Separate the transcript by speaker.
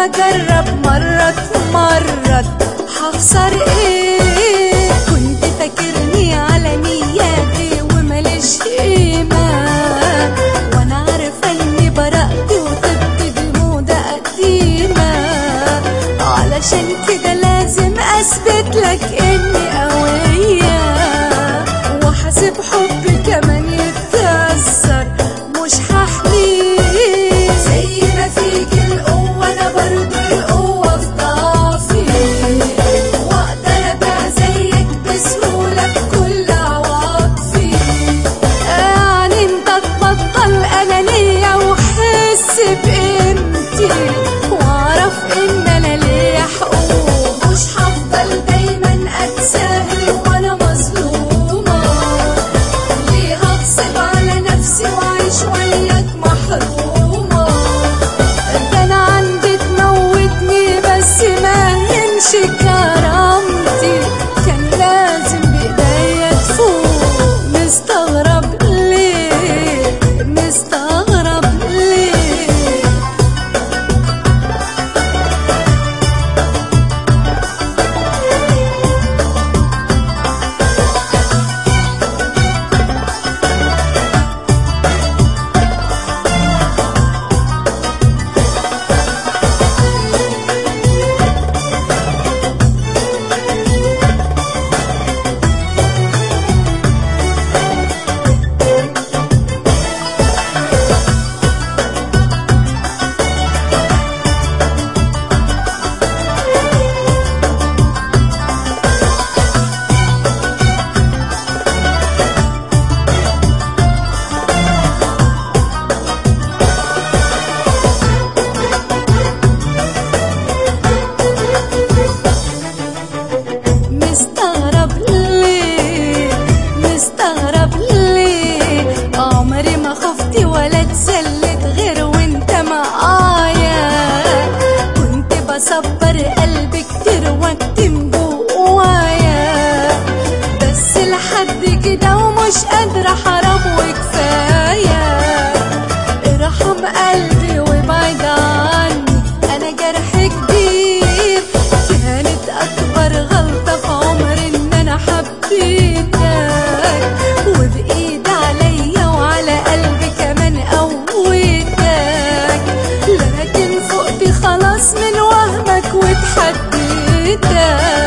Speaker 1: اجرب مرة تمرد هخسر ايه كنت فاكرني على نياتي ومليش قيمة وانا عارفة اني برقت وطبت بموضة قديمة علشان كده لازم اثبت لك اني قوية وحاسب حبي كمان يتكسر مش هحميه زي ما فيك القوة انا برضو القوة في ضعفي واقدر ابيع زيك بسهولة بكل عواطفي يعني انت تبطل انانية وحس بقيمتي واعرف ان انا ليا حقوق مش هفضل دايما اتساهل وانا مظلومة ليه هغصب على نفسي واعيش وياك محرومة ده انا عندي تموتني بس ما ينشي كرامتي كان لازم بايديا تفوق مستغرب ليه مستغرب ليه مستغرب ليه مستغرب ليه عمري ما خفت ولا اتسلت غير وانت معايا كنت بصبر قلبي كتير واكتم جوايا بس لحد كده ومش قادرة حرام وكفاية ارحم قلبي وابعد عني انا جرح كبير كانت اكبر غلطة في عمري ان انا حبيتك وبايد عليا وعلى قلبي كمان قويتك لكن فقت خلاص من وهمك واتحديتك